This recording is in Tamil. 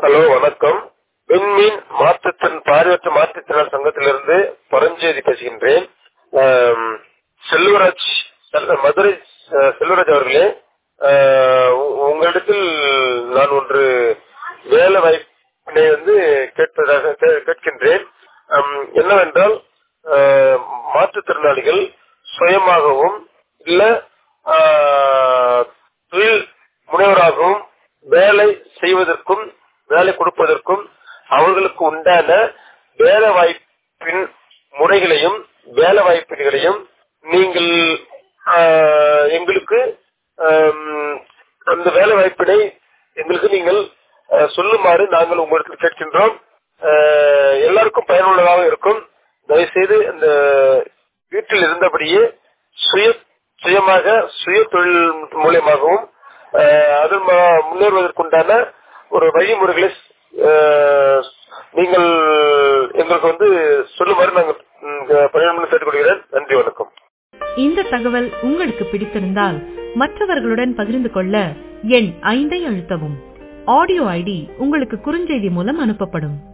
ஹலோ வணக்கம் விண்மீன் மாற்றுத்திறன் பார்வையற்ற மாற்றுத்திறனாளர் சங்கத்திலிருந்து பரஞ்சோதி பேசுகின்றேன் ஆம், செல்வராஜ் செல்- மதுரை அஹ், செல்வராஜ் அவர்களே அஹ், உ- உங்களிடத்தில் நான் ஒன்று வேலை வாய்ப்பினை வந்து கேட்பதாக கே- கேட்கின்றேன் ஆம், என்னவென்றால் அஹ், மாற்றுத்திறனாளிகள் சுயமாகவும் இல்ல ஆஹ், தொழில் முனைவராகவும் வேலை செய்வதற்கும் வேலை கொடுப்பதற்கும் அவர்களுக்கு உண்டான வேலை வாய்ப்பின் முறைகளையும் வேலை வாய்ப்புகளையும் நீங்கள் ஆஹ், எங்களுக்கு ஆம், அந்த வேலை வாய்ப்பினை எங்களுக்கு நீங்கள் ஆஹ், சொல்லுமாறு நாங்கள் உங்களுக்கு கேட்கின்றோம் ஆஹ், எல்லாருக்கும் பயனுள்ளதாக இருக்கும் தயவுசெய்து அந்த வீட்டில் இருந்தபடியே சுய சுயமாக சுய தொழில் மூலியமாகவும் ஆஹ், அதில் ம- முன்னேறுவதற்குண்டான ஒரு வழிமுறைகளை ஆஹ், நீங்கள் எங்களுக்கு வந்து சொல்லுமாறு நாங்கள் பணியாளர் கேட்டுக்கொள்கிறேன் நன்றி வணக்கம் இந்த தகவல் உங்களுக்கு பிடித்திருந்தால் மற்றவர்களுடன் பகிர்ந்து கொள்ள எண் ஐந்தை அழுத்தவும் ஆடியோ ஐடி உங்களுக்கு குறுஞ்செய்தி மூலம் அனுப்பப்படும்